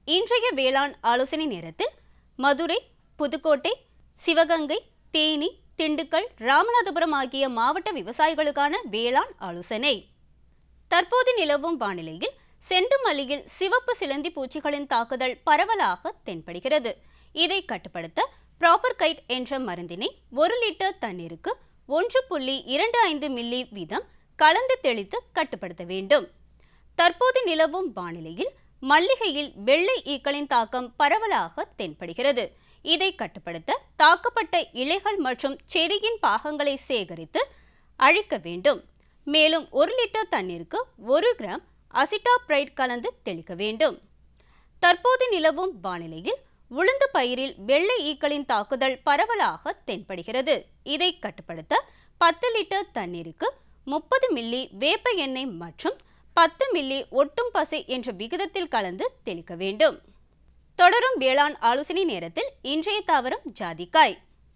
இன்றைய வேளாண் ஆலோசனை நேரத்தில் மதுரை புதுக்கோட்டை சிவகங்கை தேனி திண்டுக்கல் ராமநாதபுரம் ஆகிய மாவட்ட விவசாயிகளுக்கான வேளாண் ஆலோசனை தற்போது நிலவும் வானிலையில் செண்டுமல்லியில் சிவப்பு சிலந்தி பூச்சிகளின் தாக்குதல் பரவலாக தென்படுகிறது இதை கட்டுப்படுத்த ப்ராப்பர் கைட் என்ற மருந்தினை ஒரு லிட்டர் தண்ணீருக்கு ஒன்று புள்ளி இரண்டு ஐந்து மில்லி வீதம் கலந்து தெளித்து கட்டுப்படுத்த வேண்டும் தற்போது நிலவும் வானிலையில் மல்லிகையில் வெள்ளை ஈக்களின் தாக்கம் பரவலாக தென்படுகிறது இதை கட்டுப்படுத்த தாக்கப்பட்ட இலைகள் மற்றும் செடியின் பாகங்களை சேகரித்து அழிக்க வேண்டும் மேலும் ஒரு லிட்டர் தண்ணீருக்கு ஒரு கிராம் அசிட்டாப்ரைட் கலந்து தெளிக்க வேண்டும் தற்போது நிலவும் வானிலையில் உளுந்து பயிரில் வெள்ளை ஈக்களின் தாக்குதல் பரவலாக தென்படுகிறது இதை கட்டுப்படுத்த பத்து லிட்டர் தண்ணீருக்கு முப்பது மில்லி வேப்ப எண்ணெய் மற்றும் பத்து மில்லி ஒட்டும் பசை என்ற விகிதத்தில் கலந்து தெளிக்க வேண்டும் தொடரும் வேளாண் ஆலோசனை நேரத்தில் இன்றைய தாவரம் ஜாதிக்காய்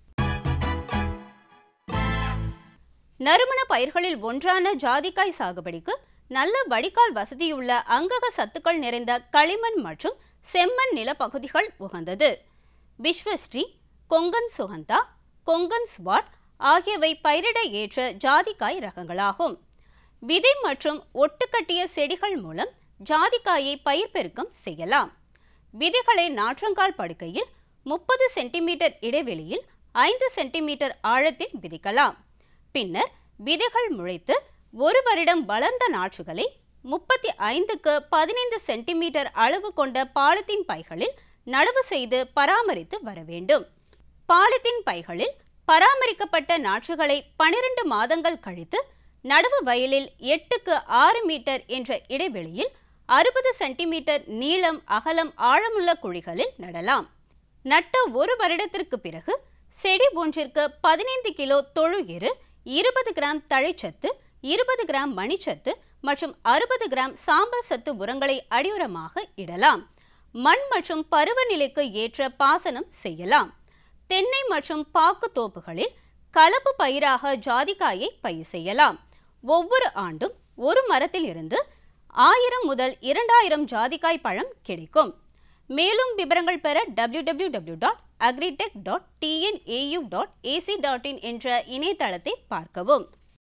நறுமண பயிர்களில் ஒன்றான ஜாதிக்காய் சாகுபடிக்கு நல்ல வடிகால் வசதியுள்ள அங்கக சத்துக்கள் நிறைந்த களிமண் மற்றும் செம்மண் நிலப்பகுதிகள் உகந்தது விஸ்வஸ்ரீ கொங்கன் சுகந்தா கொங்கன் ஸ்வாட் ஆகியவை பயிரிட ஏற்ற ஜாதிக்காய் ரகங்களாகும் விதை மற்றும் ஒட்டுக்கட்டிய செடிகள் மூலம் ஜாதிக்காயை பயிர் பெருக்கம் செய்யலாம் விதைகளை நாற்றங்கால் படுக்கையில் முப்பது சென்டிமீட்டர் இடைவெளியில் ஐந்து சென்டிமீட்டர் ஆழத்தில் விதைக்கலாம் பின்னர் விதைகள் முளைத்து ஒரு வருடம் வளர்ந்த நாற்றுகளை முப்பத்தி ஐந்துக்கு பதினைந்து சென்டிமீட்டர் அளவு கொண்ட பாலித்தீன் பைகளில் நடவு செய்து பராமரித்து வர வேண்டும் பாலித்தீன் பைகளில் பராமரிக்கப்பட்ட நாற்றுகளை பனிரெண்டு மாதங்கள் கழித்து நடவு வயலில் எட்டுக்கு ஆறு மீட்டர் என்ற இடைவெளியில் அறுபது சென்டிமீட்டர் நீளம் அகலம் ஆழமுள்ள குழிகளில் நடலாம் நட்ட ஒரு வருடத்திற்கு பிறகு செடி ஒன்றிற்கு பதினைந்து கிலோ தொழு எரு இருபது கிராம் தழைச்சத்து இருபது கிராம் மணிச்சத்து மற்றும் அறுபது கிராம் சாம்பல் சத்து உரங்களை அடியுரமாக இடலாம் மண் மற்றும் பருவநிலைக்கு ஏற்ற பாசனம் செய்யலாம் தென்னை மற்றும் பாக்கு தோப்புகளில் கலப்பு பயிராக ஜாதிக்காயை பயிர் செய்யலாம் ஒவ்வொரு ஆண்டும் ஒரு மரத்தில் இருந்து ஆயிரம் முதல் இரண்டாயிரம் ஜாதிக்காய் பழம் கிடைக்கும் மேலும் விவரங்கள் பெற W W W dot agritech dot TNAU dot AC dot in என்ற இணையதளத்தை பார்க்கவும்